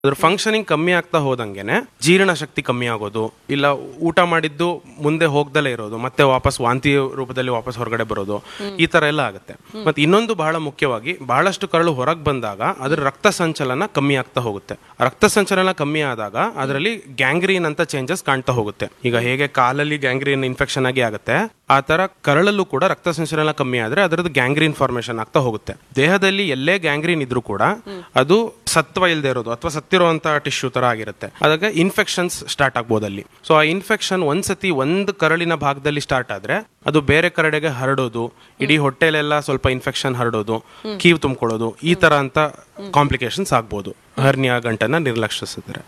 ಅದ್ರ ಫಂಕ್ಷನಿಂಗ್ ಕಮ್ಮಿ ಆಗ್ತಾ ಹೋದಂಗೆನೆ ಜೀರ್ಣ ಶಕ್ತಿ ಕಮ್ಮಿ ಆಗೋದು ಇಲ್ಲ ಊಟ ಮಾಡಿದ್ದು ಮುಂದೆ ಹೋಗ್ದಲೇ ಇರೋದು ಮತ್ತೆ ವಾಪಸ್ ವಾಂತಿ ರೂಪದಲ್ಲಿ ವಾಪಸ್ ಹೊರಗಡೆ ಬರೋದು ಈ ತರ ಎಲ್ಲ ಆಗುತ್ತೆ ಮತ್ತೆ ಇನ್ನೊಂದು ಬಹಳ ಮುಖ್ಯವಾಗಿ ಬಹಳಷ್ಟು ಕರಳು ಹೊರಗೆ ಬಂದಾಗ ಅದ್ರ ರಕ್ತ ಸಂಚಲನ ಕಮ್ಮಿ ಆಗ್ತಾ ಹೋಗುತ್ತೆ ರಕ್ತ ಸಂಚಲನ ಕಮ್ಮಿ ಆದಾಗ ಅದರಲ್ಲಿ ಗ್ಯಾಂಗ್ರೀನ್ ಅಂತ ಚೇಂಜಸ್ ಕಾಣ್ತಾ ಹೋಗುತ್ತೆ ಈಗ ಹೇಗೆ ಕಾಲಲ್ಲಿ ಗ್ಯಾಂಗ್ರೀನ್ ಇನ್ಫೆಕ್ಷನ್ ಆಗಿ ಆಗುತ್ತೆ ಆ ತರ ಕರಳಲ್ಲೂ ಕೂಡ ರಕ್ತ ಸಂಚಲನ ಕಮ್ಮಿ ಆದ್ರೆ ಅದರದ್ದು ಗ್ಯಾಂಗ್ರೀನ್ ಫಾರ್ಮೇಶನ್ ಆಗ್ತಾ ಹೋಗುತ್ತೆ ದೇಹದಲ್ಲಿ ಎಲ್ಲೇ ಗ್ಯಾಂಗ್ರೀನ್ ಇದ್ರೂ ಕೂಡ ಅದು ಸತ್ವ ಇಲ್ಲದೆ ಇರೋದು ಅಥವಾ ಸತ್ತಿರುವಂತ ಟಿಶ್ಯೂ ತರ ಆಗಿರುತ್ತೆ ಅದಾಗ ಇನ್ಫೆಕ್ಷನ್ಸ್ ಸ್ಟಾರ್ಟ್ ಆಗ್ಬೋದು ಅಲ್ಲಿ ಸೊ ಆ ಇನ್ಫೆಕ್ಷನ್ ಒಂದ್ಸತಿ ಒಂದು ಕರಳಿನ ಭಾಗದಲ್ಲಿ ಸ್ಟಾರ್ಟ್ ಆದ್ರೆ ಅದು ಬೇರೆ ಕರಡೆಗೆ ಹರಡೋದು ಇಡೀ ಹೊಟ್ಟೆಲೆಲ್ಲ ಸ್ವಲ್ಪ ಇನ್ಫೆಕ್ಷನ್ ಹರಡೋದು ಕೀವು ತುಂಬಿಕೊಳ್ಳೋದು ಈ ತರ ಅಂತ ಕಾಂಪ್ಲಿಕೇಶನ್ಸ್ ಆಗ್ಬೋದು ಹರ್ನಿಯಾ ಗಂಟನ್ನ ನಿರ್ಲಕ್ಷಿಸಿದ್ರೆ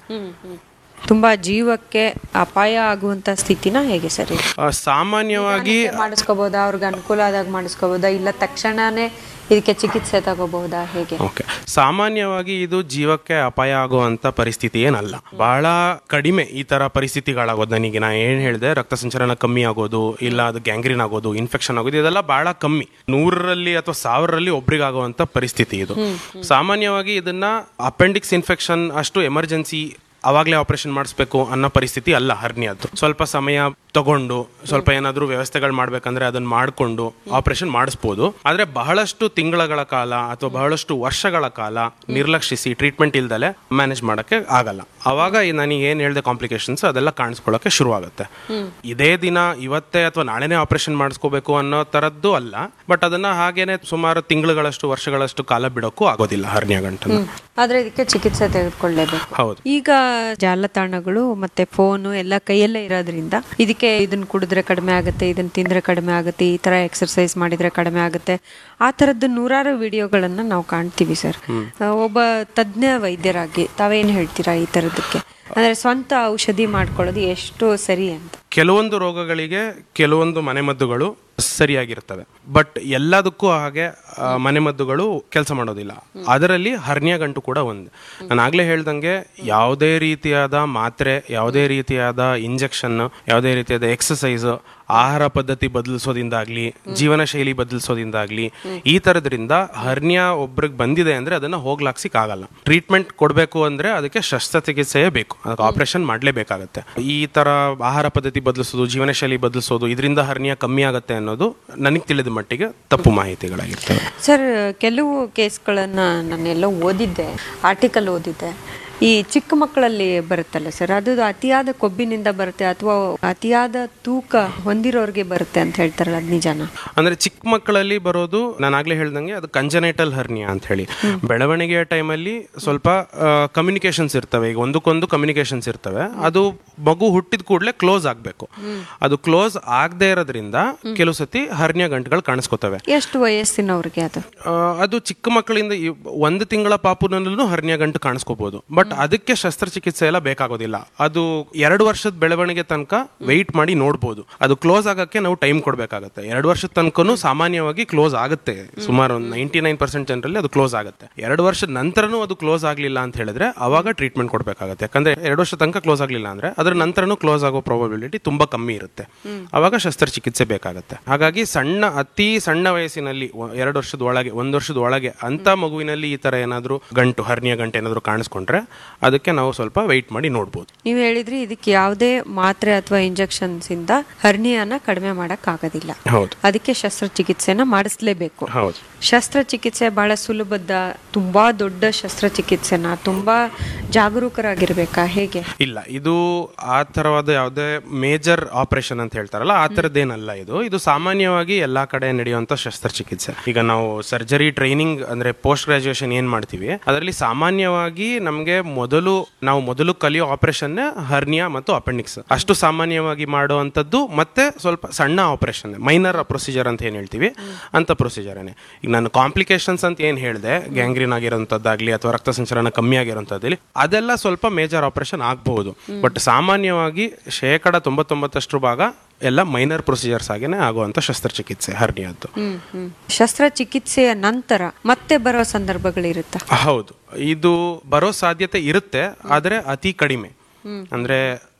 ತುಂಬಾ ಜೀವಕ್ಕೆ ಅಪಾಯ ಆಗುವಂತ ಸ್ಥಿತಿನ ಹೇಗೆ ಸರ್ ಇದು? ಆ, ಸಾಮಾನ್ಯವಾಗಿ ಮಾಡಿಸ್ಕೋಬಹುದಾ ಅವ್ರಿಗೆ ಅನುಕೂಲ ಆದಾಗ ಮಾಡಿಸ್ಕೋಬಹುದಾ ಇಲ್ಲ ತಕ್ಷಣನೇ ಇದಕ್ಕೆ ಚಿಕಿತ್ಸೆ ತಗೋಬಹುದಾ ಹೇಗೆ ಓಕೆ ಸಾಮಾನ್ಯವಾಗಿ ಇದು ಜೀವಕ್ಕೆ ಅಪಾಯ ಆಗುವಂತ ಪರಿಸ್ಥಿತಿ ಏನಲ್ಲ ಬಹಳ ಕಡಿಮೆ ಈ ತರ ಪರಿಸ್ಥಿತಿಗಳಾಗೋದು ನನಗೆ ನಾ ಏನ್ ಹೇಳಿದೆ ರಕ್ತ ಸಂಚಲನ ಕಮ್ಮಿ ಆಗೋದು ಇಲ್ಲ ಅದು ಗ್ಯಾಂಗ್ರೀನ್ ಆಗೋದು ಇನ್ಫೆಕ್ಷನ್ ಆಗೋದು ಇದೆಲ್ಲ ಬಹಳ ಕಮ್ಮಿ ನೂರರಲ್ಲಿ ಅಥವಾ ಸಾವಿರರಲ್ಲಿ ಒಬ್ರಿಗಾಗುವಂತ ಪರಿಸ್ಥಿತಿ ಇದು ಸಾಮಾನ್ಯವಾಗಿ ಇದನ್ನ ಅಪೆಂಡಿಕ್ಸ್ ಇನ್ಫೆಕ್ಷನ್ ಅಷ್ಟು ಎಮರ್ಜೆನ್ಸಿ ಅವಾಗಲೇ ಆಪರೇಷನ್ ಮಾಡಿಸ್ಬೇಕು ಅನ್ನೋ ಪರಿಸ್ಥಿತಿ ಅಲ್ಲ ಹರ್ನಿಯದ್ದು ಸ್ವಲ್ಪ ಸಮಯ ತಗೊಂಡು ಸ್ವಲ್ಪ ಏನಾದರೂ ವ್ಯವಸ್ಥೆಗಳು ಮಾಡ್ಬೇಕಂದ್ರೆ ಅದನ್ನ ಮಾಡಿಕೊಂಡು ಆಪರೇಷನ್ ಮಾಡಿಸ್ಬೋದು ಆದರೆ ಬಹಳಷ್ಟು ತಿಂಗಳಗಳ ಕಾಲ ಅಥವಾ ಬಹಳಷ್ಟು ವರ್ಷಗಳ ಕಾಲ ನಿರ್ಲಕ್ಷಿಸಿ ಟ್ರೀಟ್ಮೆಂಟ್ ಇಲ್ದಲೆ ಮ್ಯಾನೇಜ್ ಮಾಡೋಕ್ಕೆ ಆಗಲ್ಲ ಅವಾಗ ಈ ನನಗೆ ಏನು ಹೇಳಿದೆ ಕಾಂಪ್ಲಿಕೇಶನ್ಸ್ ಅದೆಲ್ಲ ಕಾಣಿಸ್ಕೊಳ್ಳೋಕೆ ಶುರು ಆಗುತ್ತೆ ಇದೇ ದಿನ ಇವತ್ತೇ ಅಥವಾ ನಾಳೆನೇ ಆಪರೇಷನ್ ಮಾಡಿಸ್ಕೋಬೇಕು ಅನ್ನೋ ಥರದ್ದು ಅಲ್ಲ ಬಟ್ ಅದನ್ನ ಹಾಗೇನೆ ಸುಮಾರು ತಿಂಗಳುಗಳಷ್ಟು ವರ್ಷಗಳಷ್ಟು ಕಾಲ ಬಿಡೋಕ್ಕೂ ಆಗೋದಿಲ್ಲ ಹರ್ನಿಯ ಗಂಟನ್ನು ಆದ್ರೆ ಇದಕ್ಕೆ ಚಿಕಿತ್ಸೆ ತೆಗೆದುಕೊಳ್ಳೇಬೇಕು ಹೌದು ಈಗ ಜಾಲತಾಣಗಳು ಮತ್ತೆ ಫೋನು ಎಲ್ಲ ಕೈಯಲ್ಲೇ ಇರೋದ್ರಿಂದ ಇದಕ್ಕೆ ಇದನ್ನ ಕುಡಿದ್ರೆ ಕಡಿಮೆ ಆಗುತ್ತೆ ಇದನ್ನ ತಿಂದ್ರೆ ಕಡಿಮೆ ಆಗುತ್ತೆ ಈ ತರ ಎಕ್ಸರ್ಸೈಸ್ ಮಾಡಿದ್ರೆ ಕಡಿಮೆ ಆಗುತ್ತೆ ಆ ತರದ್ದು ನೂರಾರು ವಿಡಿಯೋಗಳನ್ನ ನಾವು ಕಾಣ್ತೀವಿ ಸರ್ ಒಬ್ಬ ತಜ್ಞ ವೈದ್ಯರಾಗಿ ತಾವೇನ್ ಹೇಳ್ತೀರಾ ಈ ತರದಕ್ಕೆ ಅಂದ್ರೆ ಸ್ವಂತ ಔಷಧಿ ಮಾಡ್ಕೊಳ್ಳೋದು ಎಷ್ಟು ಸರಿ ಅಂತ ಕೆಲವೊಂದು ರೋಗಗಳಿಗೆ ಕೆಲವೊಂದು ಮನೆಮದ್ದುಗಳು ಸರಿಯಾಗಿರ್ತವೆ ಬಟ್ ಎಲ್ಲದಕ್ಕೂ ಹಾಗೆ ಆ, ಮನೆಮದ್ದುಗಳು ಕೆಲಸ ಮಾಡೋದಿಲ್ಲ ಅದರಲ್ಲಿ ಹರ್ನಿಯ ಗಂಟು ಕೂಡ ಒಂದು ನಾನು ಆಗ್ಲೇ ಹೇಳ್ದಂಗೆ ಯಾವುದೇ ರೀತಿಯಾದ ಮಾತ್ರೆ ಯಾವುದೇ ರೀತಿಯಾದ ಇಂಜೆಕ್ಷನ್ ಯಾವುದೇ ರೀತಿಯಾದ ಎಕ್ಸಸೈಸ್ ಆಹಾರ ಪದ್ಧತಿ ಬದಲಿಸೋದಿಂದಾಗ್ಲಿ ಜೀವನ ಶೈಲಿ ಬದಲಿಸೋದಿಂದಾಗ್ಲಿ ಈ ತರದ್ರಿಂದ ಹರ್ನಿಯಾ ಒಬ್ರಿಗೆ ಬಂದಿದೆ ಅಂದ್ರೆ ಅದನ್ನ ಹೋಗ್ಲಾಕ್ಸಿಕ್ ಆಗಲ್ಲ ಟ್ರೀಟ್ಮೆಂಟ್ ಕೊಡಬೇಕು ಅಂದ್ರೆ ಅದಕ್ಕೆ ಶಸ್ತ್ರಚಿಕಿತ್ಸೆಯೇ ಬೇಕು ಅದಕ್ಕೆ ಆಪರೇಷನ್ ಮಾಡಲೇಬೇಕಾಗತ್ತೆ ಈ ತರ ಆಹಾರ ಪದ್ಧತಿ ಬದಲಿಸೋದು ಜೀವನ ಶೈಲಿ ಬದಲಿಸೋದು ಇದರಿಂದ ಹರ್ನಿಯಾ ಕಮ್ಮಿ ಆಗುತ್ತೆ ಅನ್ನೋದು ನನಗೆ ತಿಳಿದ ಮಟ್ಟಿಗೆ ತಪ್ಪು ಮಾಹಿತಿಗಳಾಗಿರ್ತವೆ ಸರ್ ಕೆಲವು ಕೇಸ್ಗಳನ್ನ ನಾನು ಎಲ್ಲೋ ಓದಿದ್ದೆ ಆರ್ಟಿಕಲ್ ಓದಿದ್ದೆ ಈ ಚಿಕ್ಕ ಮಕ್ಕಳಲ್ಲಿ ಬರುತ್ತಲ್ಲ ಸರ್ ಅದು ಅತಿಯಾದ ಕೊಬ್ಬಿನಿಂದ ಬರುತ್ತೆ ಅಥವಾ ಅತಿಯಾದ ತೂಕ ಹೊಂದಿರೋರಿಗೆ ಬರುತ್ತೆ ಅಂತ ಹೇಳ್ತಾರಲ್ಲ ಅದು ನಿಜಾನ ಅಂದ್ರೆ ಚಿಕ್ಕ ಮಕ್ಕಳಲ್ಲಿ ಬರೋದು ನಾನು ಆಗ್ಲೇ ಹೇಳ್ದಂಗೆ ಅದು ಕಂಜನೈಟಲ್ ಹರ್ನಿಯಾ ಅಂತ ಹೇಳಿ ಬೆಳವಣಿಗೆಯ ಟೈಮಲ್ಲಿ ಸ್ವಲ್ಪ ಕಮ್ಯುನಿಕೇಶನ್ಸ್ ಇರ್ತವೆ ಈಗ ಒಂದಕ್ಕೊಂದು ಕಮ್ಯುನಿಕೇಶನ್ಸ್ ಇರ್ತವೆ ಅದು ಮಗು ಹುಟ್ಟಿದ ಕೂಡಲೇ ಕ್ಲೋಸ್ ಆಗಬೇಕು ಅದು ಕ್ಲೋಸ್ ಆಗದೆ ಇರೋದ್ರಿಂದ ಕೆಲವು ಸತಿ ಹರ್ನಿಯಾ ಗಂಟುಗಳು ಕಾಣಿಸ್ಕೋತವೆ ಎಷ್ಟು ವಯಸ್ಸಿನವ್ರಿಗೆ ಅದು ಆ, ಅದು ಚಿಕ್ಕ ಮಕ್ಕಳಿಂದ ಈ ಒಂದು ತಿಂಗಳ ಪಾಪುನಲ್ಲೂ ಹರ್ನಿಯಾ ಗಂಟು ಕಾಣಿಸ್ಕೋಬಹುದು ಬಟ್ ಅದಕ್ಕೆ ಶಸ್ತ್ರಚಿಕಿತ್ಸೆ ಎಲ್ಲ ಬೇಕಾಗೋದಿಲ್ಲ ಅದು ಎರಡು ವರ್ಷದ ಬೆಳವಣಿಗೆ ತನಕ ವೆಯ್ಟ್ ಮಾಡಿ ನೋಡ್ಬೋದು ಅದು ಕ್ಲೋಸ್ ಆಗಕ್ಕೆ ನಾವು ಟೈಮ್ ಕೊಡಬೇಕಾಗತ್ತೆ ಎರಡು ವರ್ಷದ ತನಕನೂ ಸಾಮಾನ್ಯವಾಗಿ ಕ್ಲೋಸ್ ಆಗುತ್ತೆ ಸುಮಾರು ಒಂದು ನೈಂಟಿ ನೈನ್ ಪರ್ಸೆಂಟ್ ಜನರಲ್ಲಿ ಅದು ಕ್ಲೋಸ್ ಆಗುತ್ತೆ ಎರಡು ವರ್ಷದ ನಂತರನೂ ಅದು ಕ್ಲೋಸ್ ಆಗಲಿಲ್ಲ ಅಂತ ಹೇಳಿದ್ರೆ ಅವಾಗ ಟ್ರೀಟ್ಮೆಂಟ್ ಕೊಡಬೇಕಾಗತ್ತೆ ಯಾಕಂದ್ರೆ ಎರಡು ವರ್ಷ ತನಕ ಕ್ಲೋಸ್ ಆಗಲಿಲ್ಲ ಅಂದ್ರೆ ಅದ್ರ ನಂತರನೂ ಕ್ಲೋಸ್ ಆಗೋ ಪ್ರಾಬಬಿಲಿಟಿ ತುಂಬಾ ಕಮ್ಮಿ ಇರುತ್ತೆ ಅವಾಗ ಶಸ್ತ್ರಚಿಕಿತ್ಸೆ ಬೇಕಾಗತ್ತೆ ಹಾಗಾಗಿ ಸಣ್ಣ ಅತಿ ಸಣ್ಣ ವಯಸ್ಸಿನಲ್ಲಿ ಒ- ಎರಡು ವರ್ಷದ ಒಳಗೆ ಒಂದು ವರ್ಷದ ಒಳಗೆ ಅಂತ ಮಗುವಿನಲ್ಲಿ ಈ ತರ ಏನಾದರೂ ಗಂಟು ಹರ್ನಿಯ ಗಂಟು ಏನಾದರೂ ಕಾಣಿಸ್ಕೊಂಡ್ರೆ ಅದಕ್ಕೆ ನಾವು ಸ್ವಲ್ಪ ವೆಯ್ಟ್ ಮಾಡಿ ನೋಡ್ಬೋದು ನೀವು ಹೇಳಿದ್ರಿ ಇದಕ್ಕೆ ಯಾವುದೇ ಮಾತ್ರೆ ಅಥವಾ ಇಂಜೆಕ್ಷನ್ಸ್ ಇಂದ ಹರ್ನಿಯಾನ ಕಡಿಮೆ ಮಾಡಕ್ ಆಗೋದಿಲ್ಲ ಹೌದು ಅದಕ್ಕೆ ಶಸ್ತ್ರಚಿಕಿತ್ಸೆನ ಮಾಡಿಸ್ಲೇಬೇಕು ಹೌದು ಶಸ್ತ್ರಚಿಕಿತ್ಸೆ ಬಹಳ ಸುಲಭದ ತುಂಬಾ ದೊಡ್ಡ ಶಸ್ತ್ರಚಿಕಿತ್ಸೆನ ತುಂಬಾ ಜಾಗರೂಕರಾಗಿರ್ಬೇಕಾ ಹೇಗೆ ಇಲ್ಲ ಇದು ಆ ತರವಾದ ಯಾವುದೇ ಮೇಜರ್ ಆಪರೇಷನ್ ಅಂತ ಹೇಳ್ತಾರಲ್ಲ ಆ ಥರದ್ದೇನಲ್ಲ ಇದು ಇದು ಸಾಮಾನ್ಯವಾಗಿ ಎಲ್ಲಾ ಕಡೆ ನಡೆಯುವಂತ ಶಸ್ತ್ರಚಿಕಿತ್ಸೆ ಈಗ ನಾವು ಸರ್ಜರಿ ಟ್ರೈನಿಂಗ್ ಅಂದ್ರೆ ಪೋಸ್ಟ್ ಗ್ರಾಜುಯೇಷನ್ ಏನ್ ಮಾಡ್ತೀವಿ ಅದರಲ್ಲಿ ಸಾಮಾನ್ಯವಾಗಿ ನಮಗೆ ಮೊದಲು ನಾವು ಮೊದಲು ಕಲಿಯೋ ಆಪರೇಷನ್ ಹರ್ನಿಯಾ ಮತ್ತು ಅಪೆಂಡಿಕ್ಸ್ ಅಷ್ಟು ಸಾಮಾನ್ಯವಾಗಿ ಮಾಡುವಂಥದ್ದು ಮತ್ತೆ ಸ್ವಲ್ಪ ಸಣ್ಣ ಆಪರೇಷನ್ ಮೈನರ್ ಪ್ರೊಸೀಜರ್ ಅಂತ ಏನ್ ಹೇಳ್ತೀವಿ ಅಂತ ಪ್ರೊಸೀಜರ್ನೇ ಈಗ ನಾನು ಕಾಂಪ್ಲಿಕೇಶನ್ಸ್ ಅಂತ ಏನ್ ಹೇಳಿದೆ ಗ್ಯಾಂಗ್ರೀನ್ ಆಗಿರೋಂಥದ್ದಾಗ್ಲಿ ಅಥವಾ ರಕ್ತ ಸಂಚಲನ ಕಮ್ಮಿ ಆಗಿರೋಂಥದ್ದಲ್ಲಿ ಅದೆಲ್ಲ ಸ್ವಲ್ಪ ಮೇಜರ್ ಆಪರೇಷನ್ ಆಗಬಹುದು ಬಟ್ ಸಾಮಾನ್ಯವಾಗಿ ಶೇಕಡ ತೊಂಬತ್ತೊಂಬತ್ತಷ್ಟು ಭಾಗ ಎಲ್ಲ ಮೈನರ್ ಪ್ರೊಸೀಜರ್ಸ್ ಆಗೇನೆ ಆಗುವಂತ ಶಸ್ತ್ರಚಿಕಿತ್ಸೆ ಹರ್ನಿಯದ್ದು ಹ್ಮ್ ಹ್ಮ್ ಶಸ್ತ್ರಚಿಕಿತ್ಸೆಯ ನಂತರ ಮತ್ತೆ ಬರೋ ಸಂದರ್ಭಗಳಿರುತ್ತಾ ಹೌದು ಇದು ಬರೋ ಸಾಧ್ಯತೆ ಇರುತ್ತೆ ಆದ್ರೆ ಅತಿ ಕಡಿಮೆ ಅಂದ್ರೆ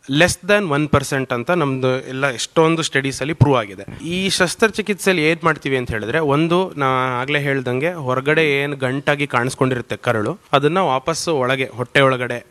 ಲೆಸ್ ದನ್ ಒನ್ ಪರ್ಸೆಂಟ್ ಅಂತ ನಮ್ದು ಎಲ್ಲ ಎಷ್ಟೊಂದು ಸ್ಟಡೀಸ್ ಅಲ್ಲಿ ಪ್ರೂವ್ ಆಗಿದೆ ಈ ಶಸ್ತ್ರಚಿಕಿತ್ಸೆಯಲ್ಲಿ ಏನ್ ಮಾಡ್ತೀವಿ ಅಂತ ಹೇಳಿದ್ರೆ ಒಂದು ನಾ ಆಗ್ಲೇ ಹೇಳ್ದಂಗೆ ಹೊರಗಡೆ ಏನ್ ಗಂಟಾಗಿ ಕಾಣಿಸ್ಕೊಂಡಿರುತ್ತೆ ಕರಳು ಅದನ್ನ ವಾಪಸ್ಸು ಒಳಗೆ ಹೊಟ್ಟೆ ಒಳಗಡೆ